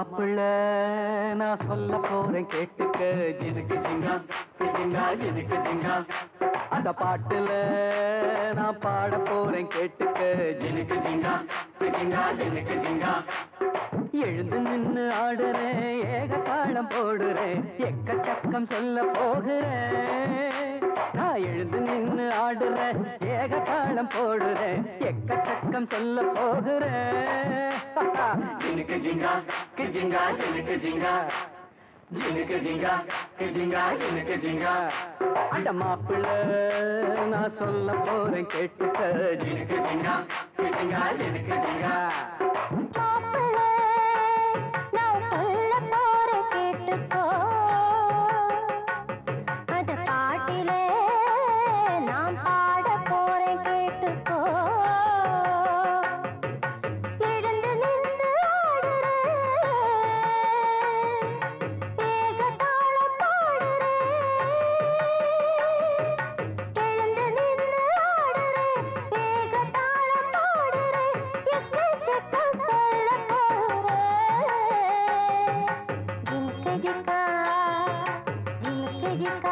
மாப்பிள்ள நான் சொல்ல போறேன் கேட்டுக்க ஜினுக்கு ஜிங்கா ஜிங்கா ஜினுக்கு ஜிங்கா அந்த பாட்டுல நான் பாட போறேன் கேட்டுக்க ஜினுக்கு ஜிங்கா ஜிங்கா ஜினுக்கு ஜிங்கா எழுந்து நின்னு ஆடுறேன் ஏக தாளம் போடுறேன் எக்கச்சக்கம் சொல்ல போகிறேன் நான் எழுந்து நின்னு ஆடுறேன் ஏக தாளம் போடுறேன் எக்கச்சக்கம் சொல்ல போகிறேன் ஜினுக்கு ஜிங்கா ஜிங்கா ஜினுக்கு ஜிங்கா ஜினுக்கு ஜிங்கா ஜிங்கா ஜினுக்கு ஜிங்கா அந்த மாப்பிள்ள நான் சொல்ல போறேன் கேட்டுக்க ஜினுக்கு ஜிங்கா ஜிங்கா ஜினுக்கு ஜிங்கா மாப்பிள்ளை, நான் சொல்ல போறேன் கேட்டுக்கோ. அது பாட்டிலே நான் பாட போறேன் கேட்டுக்கோ. எழுந்து நின்று ஆடுறேன். ஏகதாளம் பாடுறேன். எழுந்து நின்று ஆடுறேன். ஏகதாளம் பாடுறேன். எக்கச்சக்கம் சொல்ல போறேன். ஜிங்கு ஜிக்கா, ஜிங்கு ஜிக்கா.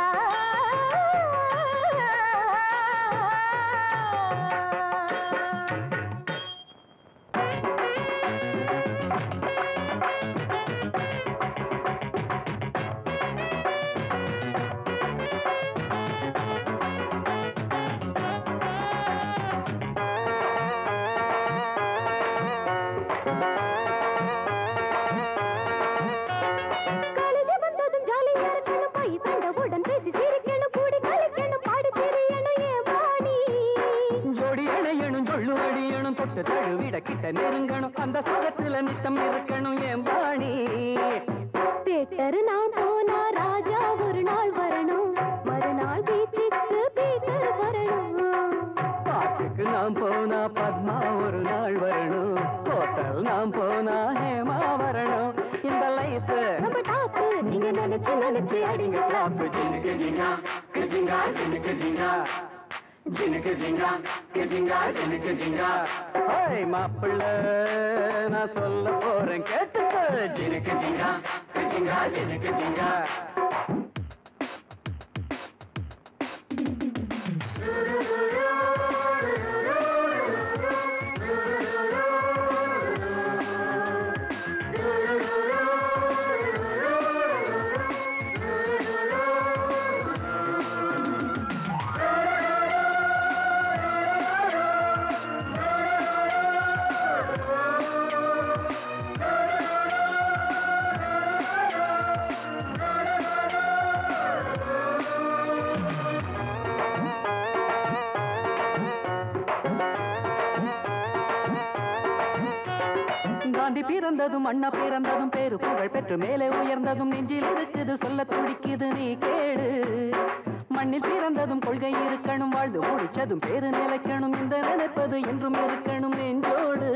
காலையில வந்ததும் ஜாலியா இருக்கணும் போய் தண்டவுடன் பேசி சிரிக்கணும் கூடி கழிக்கணும் பாடி தெரியணும் ஏன் பாடி ஜோடி அணையணும் சொல்லு அடியணும் தொட்டு தழுவிட கிட்ட நெருங்கணும் அந்த சுகத்துல நித்தம் இருக்கணும் என் பாணி தேட்டர் நான் போனா ராஜா ஒரு நாள் வரணும் மறுநாள் பீச்சுக்கு பீட்டர் வரணும் பாட்டுக்கு நாம் போனா பத்மா ஒரு நாள் வரணும் ஹோட்டல் நாம் போனா ஹேமா வரணும் இந்த லைஃப் நம்ம டாப்பு நீங்க நினைச்சு நினைச்சு அடிங்க கிளாப் ஜினுக்கு ஜிங்கா ஜிங்கா ஜினுக்கு ஜிங்கா ஜினுக்கு ஜிங்கா ஜிங்கா ஜினுக்கு ஜிங்கா ஹாய் மாப்பிள்ள நான் சொல்ல போறேன் கேட்டுக்க ஜினுக்கு ஜிங்கா ஜிங்கா ஜினுக்கு ஜிங்கா காந்தி பிறந்ததும் அண்ணா பிறந்ததும் பேரு புகழ் பெற்று மேலே உயர்ந்ததும் நெஞ்சில் இருக்குது சொல்ல துடிக்குது நீ கேடு மண்ணில் பிறந்ததும் கொள்கை இருக்கணும் வாழ்ந்து முடிச்சதும் பேரு நிலைக்கணும் இந்த நினைப்பது என்றும் இருக்கணும் நெஞ்சோடு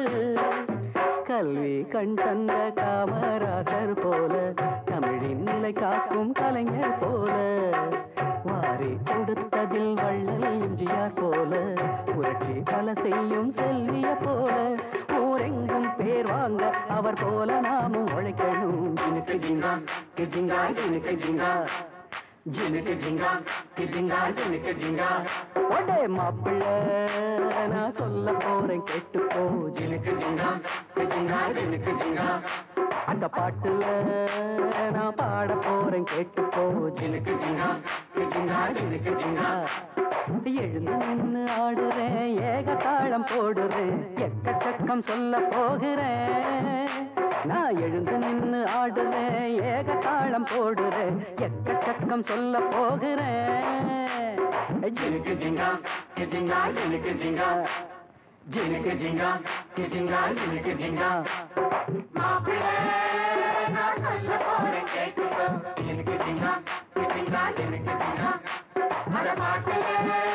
கல்வி கண் தந்த காமராசர் போல தமிழின் நிலை காக்கும் கலைஞர் போல வாரி கொடுத்ததில் வள்ளல் எம்ஜிஆர் போல புரட்சி பல செய்யும் செல்விய போல ஊரெங்கும் பேர் வாங்க அவர் போல நாமும் உழைக்கணும் ஜினுக்கு ஜிங்கா ஜிங்கா ஜினுக்கு ஜிங்கா ஜினுக்கு ஜிங்கா ஜிங்கா ஜினுக்கு ஜிங்கா ஒடே மாப்பிள்ள நான் சொல்ல போறேன் கேட்டுப்போ ஜினுக்கு ஜிங்கா ஜிங்கா ஜினுக்கு ஜிங்கா அந்த பாட்டுல நான் பாட போறேன் கேட்டுப்போ ஜினுக்கு ஜிங்கா ஜிங்கா ஜினுக்கு ஜிங்கா எழுந்து நின்னு ஆடுறேன் ஏக தாளம் போடுறேன் எக்கச்சக்கம் சொல்ல போகிறேன் நான் எழுந்து நின்னு ஆடுறேன் ஏக தாளம் போடுறேன் எக்கச்சக்கம் சொல்ல போகிறேன் ஜினுக்கு ஜிங்கா ஜிங்கா ஜினுக்கு ஜிங்கா ஜினுக்கு ஜிங்கா ஜிங்கா ஜினுக்கு ஜிங்கா மாப்பிள்ளை நான் சொல்ல போறேன் கேட்டுக்கோ ஜினுக்கு ஜிங்கா ஜிங்கா ஜினுக்கு ஜிங்கா அட மாப்பிள்ளை